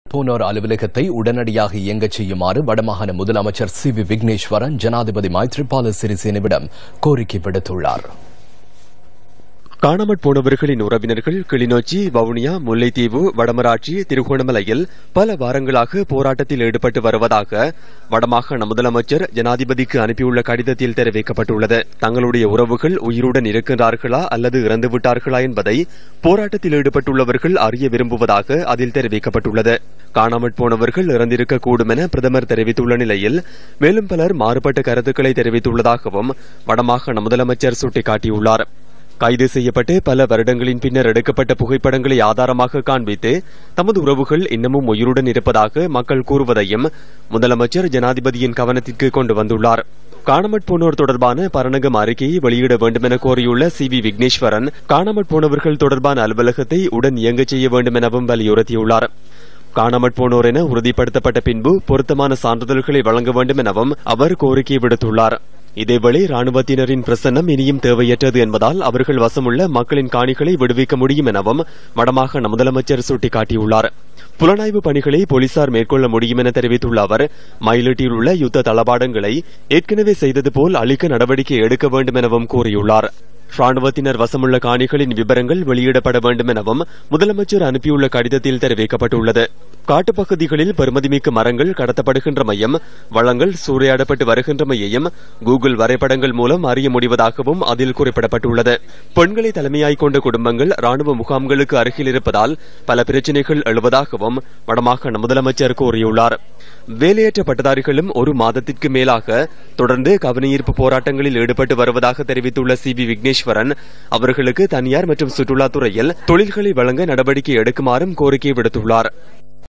போனோர் அலுவலகத்தை உடனடியாக இயங்கச் செய்யுமாறு வடமாகாண முதலமைச்சர் சி வி விக்னேஸ்வரன் ஜனாதிபதி மைத்ரிபால சிறிசேனவிடம் கோரிக்கை விடுத்துள்ளார் காணாமற் போனவர்களின் உறவினர்கள் கிளிநொச்சி வவுனியா முல்லைத்தீவு வடமராட்சி திருகோணமலையில் பல வாரங்களாக போராட்டத்தில் ஈடுபட்டு வருவதாக வடமாகாண முதலமைச்சர் ஜனாதிபதிக்கு அனுப்பியுள்ள கடிதத்தில் தெரிவிக்கப்பட்டுள்ளது தங்களுடைய உறவுகள் உயிருடன் இருக்கின்றார்களா அல்லது இறந்துவிட்டார்களா என்பதை போராட்டத்தில் ஈடுபட்டுள்ளவர்கள் அறிய விரும்புவதாக அதில் தெரிவிக்கப்பட்டுள்ளது காணாமற் போனவர்கள் இறந்திருக்கக்கூடும் என பிரதமர் தெரிவித்துள்ள நிலையில் மேலும் பலர் மாறுபட்ட கருத்துக்களை தெரிவித்துள்ளதாகவும் வடமாகாண முதலமைச்சர் சுட்டிக்காட்டியுள்ளார் கைது செய்யப்பட்டு பல வருடங்களின் பின்னர் எடுக்கப்பட்ட புகைப்படங்களை ஆதாரமாக காண்பித்து தமது உறவுகள் இன்னமும் உயிருடன் இருப்பதாக மக்கள் கூறுவதையும் முதலமைச்சர் ஜனாதிபதியின் கவனத்திற்கு கொண்டு வந்துள்ளார் காணாமற் போனோர் தொடர்பான பரணகம் அறிக்கையை வெளியிட வேண்டும் என கோரியுள்ள சி வி விக்னேஸ்வரன் காணாமற் போனவர்கள் தொடர்பான அலுவலகத்தை உடன் இயங்கச் செய்ய வேண்டும் எனவும் வலியுறுத்தியுள்ளார் காணாமற் போனோர் என உறுதிப்படுத்தப்பட்ட பின்பு பொருத்தமான சான்றிதழ்களை வழங்க வேண்டும் எனவும் அவர் கோரிக்கை விடுத்துள்ளார் இதேவேளை ராணுவத்தினரின் பிரசன்னம் இனியும் தேவையற்றது என்பதால் அவர்கள் வசமுள்ள மக்களின் காணிகளை விடுவிக்க முடியும் எனவும் வடமாகாண முதலமைச்சர் சுட்டிக்காட்டியுள்ளார் புலனாய்வு பணிகளை போலீசார் மேற்கொள்ள முடியும் என தெரிவித்துள்ள அவர் மயிலட்டியில் உள்ள யுத்த தளபாடங்களை ஏற்கனவே செய்தது போல் அளிக்க நடவடிக்கை எடுக்க வேண்டும் எனவும் கூறியுள்ளார் ராணுவத்தினர் வசமுள்ள காணிகளின் விவரங்கள் வெளியிடப்பட வேண்டும் எனவும் முதலமைச்சர் அனுப்பியுள்ள கடிதத்தில் தெரிவிக்கப்பட்டுள்ளது காட்டுப்பகுதிகளில் பெருமதிமிக்க மரங்கள் கடத்தப்படுகின்றமையும் வளங்கள் சூறையாடப்பட்டு வருகின்றமையையும் கூகுள் வரைபடங்கள் மூலம் அறிய முடிவதாகவும் அதில் குறிப்பிடப்பட்டுள்ளது பெண்களை தலைமையாய் கொண்ட குடும்பங்கள் ராணுவ முகாம்களுக்கு அருகில் இருப்பதால் பல பிரச்சினைகள் எழுவதாகவும் வடமாகாண முதலமைச்சர் கூறியுள்ளார் வேலையற்ற பட்டதாரிகளும் ஒரு மாதத்திற்கு மேலாக தொடர்ந்து கவனஈர்ப்பு போராட்டங்களில் ஈடுபட்டு வருவதாக தெரிவித்துள்ள சி வி விக்னேஸ்வரன் அவர்களுக்கு தனியார் மற்றும் சுற்றுலாத்துறையில் தொழில்களை வழங்க நடவடிக்கை எடுக்குமாறும் கோரிக்கை விடுத்துள்ளார்